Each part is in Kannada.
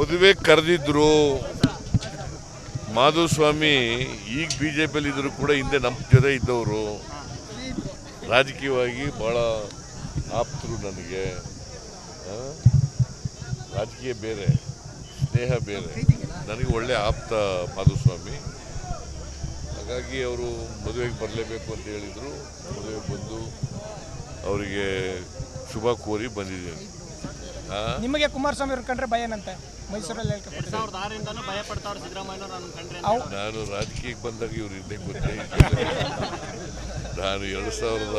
ಮದುವೆ ಕರೆದಿದ್ರು ಮಾಧುಸ್ವಾಮಿ ಈಗ ಬಿ ಜೆ ಪಿಯಲ್ಲಿ ಇದ್ರು ಕೂಡ ಹಿಂದೆ ನಮ್ಮ ಜೊತೆ ಇದ್ದವರು ರಾಜಕೀಯವಾಗಿ ಭಾಳ ಆಪ್ತರು ನನಗೆ ಆ? ರಾಜಕೀಯ ಬೇರೆ ಸ್ನೇಹ ಬೇರೆ ನನಗೆ ಒಳ್ಳೆ ಆಪ್ತ ಮಾಧುಸ್ವಾಮಿ ಹಾಗಾಗಿ ಅವರು ಮದುವೆಗೆ ಬರಲೇಬೇಕು ಅಂತ ಹೇಳಿದರು ಮದುವೆಗೆ ಬಂದು ಅವರಿಗೆ ಶುಭ ಕೋರಿ ಬಂದಿದ್ದೀನಿ ಆ? ನಿಮಗೆ ಕುಮಾರಸ್ವಾಮಿ ಅವ್ರು ಕಂಡ್ರೆ ಭಯ ಏನಂತೆ ಮೈಸೂರಲ್ಲಿ ಹೇಳ್ಕೊಟ್ಟಿದ್ದಾರೆ ಸಾವಿರದ ಆರರಿಂದನೂ ಭಯ ಪಡ್ತಾವ್ರು ಸಿದ್ದರಾಮಯ್ಯ ನಾನು ಕಂಡ್ರೆ ಅಂತ. ಅವ್ ನಾನು ರಾಜಕೀಯಕ್ಕೆ ಬಂದಾಗ ಇವ್ರು ಹಿಂದೆ ಗೊತ್ತೇ ಇದ್ದಿಲ್ಲ. ನಾನು ಎರಡು ಸಾವಿರದ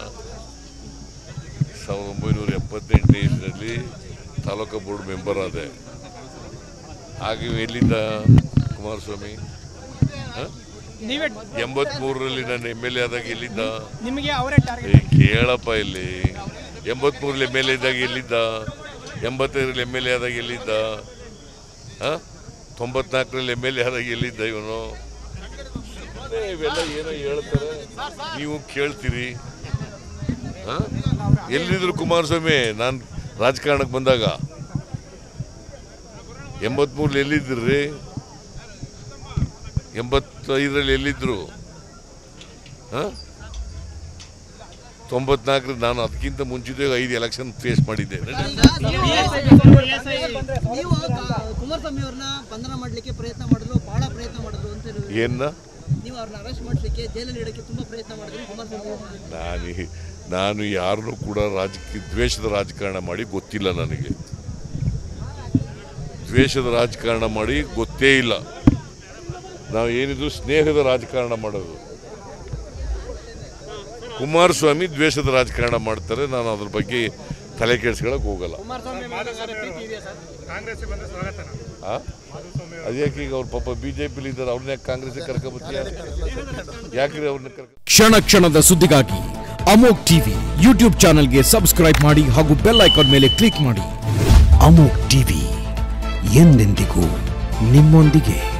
ಸಾವಿರದ ಒಂಬೈನೂರ ಎಪ್ಪತ್ತೆಂಟನೇ ಇಸ್ವಿಯಲ್ಲಿ ತಾಲೂಕು ಬೋರ್ಡ್ ಮೆಂಬರ್ ಆದೆ ಆಗ ಇವ್ ಎಲ್ಲಿದ್ದ ಕುಮಾರಸ್ವಾಮಿ ಹ? ನೀವೇ ಎಂಬತ್ಮೂರರಲ್ಲಿ ನಾನು ಎಮ್ ಎಲ್ ಎ ಆದಾಗ ಎಲ್ಲಿದ್ದ ನಿಮಗೆ ಅವರೇ ಏ, ಟಾರ್ಗೆಟ್ ಕೇಳಪ್ಪ ಇಲ್ಲಿ ಎಂಬತ್ಮೂರಲ್ಲಿ ಎಮ್ ಎಲ್ ಎ ಇದ್ದಾಗ ಎಲ್ಲಿದ್ದ ಎಂಬತ್ತೈದರಲ್ಲಿ ಎಮ್ ಎಲ್ ಎ ಆದಾಗ ಎಲ್ಲಿದ್ದ ಹಾಂ ತೊಂಬತ್ನಾಲ್ಕರಲ್ಲಿ ಎಮ್ ಎಲ್ ಎ ಆದಾಗ ಎಲ್ಲಿದ್ದ ಇವನು ಸುಮ್ನೆ ಇವೆಲ್ಲ ಏನೋ ಹೇಳ್ತಾರೆ ನೀವು ಕೇಳ್ತೀರಿ ಹಾಂ ಎಲ್ಲಿದ್ರು ಕುಮಾರಸ್ವಾಮಿ ನಾನು ರಾಜಕಾರಣಕ್ಕೆ ಬಂದಾಗ ಎಂಬತ್ಮೂರಲ್ಲಿ ಎಲ್ಲಿದ್ರಿ ಎಂಬತ್ತೈದರಲ್ಲಿ ಎಲ್ಲಿದ್ರು ಹಾಂ ತೊಂಬತ್ನಾಲ್ಕರಲ್ಲಿ ನಾನು ಅದಕ್ಕಿಂತ ಮುಂಚಿತ ಐದು ಎಲೆಕ್ಷನ್ ಫೇಸ್ ಮಾಡಿದ್ದೆ ನೀವು ಕ- ಕುಮಾರಸ್ವಾಮಿ ಅವ್ರನ್ನ ಬಂಧನ ಮಾಡ್ಲಿಕ್ಕೆ ಪ್ರಯತ್ನ ಮಾಡಿದ್ರು ಬಹಳ ಪ್ರಯತ್ನ ಮಾಡಿದ್ರು ಅಂತ ಹೇಳಿ ಏನ ನೀವು ಅವ್ರನ್ನ ಅರೆಸ್ಟ್ ಮಾಡ್ಲಿಕ್ಕೆ ಜೈಲಲ್ಲಿ ಇಡಕ್ಕೆ ತುಂಬಾ ಪ್ರಯತ್ನ ಮಾಡಿದ್ರಿ ಕುಮಾರಸ್ವಾಮಿ ಅವ್ರನ್ನ. ನಾನು ಈ- ನಾನು ಯಾರನ್ನೂ ಕೂಡ ರಾಜಕೀಯ ದ್ವೇಷದ ರಾಜಕಾರಣ ಮಾಡಿ ಗೊತ್ತಿಲ್ಲ ನನಗೆ ದ್ವೇಷದ ರಾಜಕಾರಣ ಮಾಡಿ ಗೊತ್ತೇ ಇಲ್ಲ ನಾವು ಏನಿದ್ರು ಸ್ನೇಹದ ರಾಜಕಾರಣ ಮಾಡೋದು ಕುಮಾರಸ್ವಾಮಿ ದ್ವೇಷದ ರಾಜಕಾರಣ ಮಾಡ್ತಾರೆ ನಾನು ಅದ್ರ ಬಗ್ಗೆ ತಲೆ ಕೆಡಿಸ್ಕೊಳಕ್ ಹೋಗಲ್ಲ ಆ? ಅದ್ಯಾಕೆ ಈಗ ಅವ್ರ ಪಾಪ ಬಿಜೆಪಿಲಿ ಇದ್ದಾರೆ ಅವ್ರನ್ನ ಯಾಕೆ ಕಾಂಗ್ರೆಸ್ ಕರ್ಕೊಬತ್ತೀಯ ಯಾಕ್ರಿ ಅವ್ರನ್ನ ಕರ್ಕ ಕ್ಷಣ ಕ್ಷಣದ ಸುದ್ದಿಗಾಗಿ ಅಮೋಕ್ ಟಿವಿ ಯೂಟ್ಯೂಬ್ ಚಾನೆಲ್ಗೆ ಸಬ್ಸ್ಕ್ರೈಬ್ ಮಾಡಿ ಹಾಗೂ ಬೆಲ್ ಐಕಾನ್ ಮೇಲೆ ಕ್ಲಿಕ್ ಮಾಡಿ ಅಮೋಕ್ ಟಿವಿ ಎಂದೆಂದಿಗೂ ನಿಮ್ಮೊಂದಿಗೆ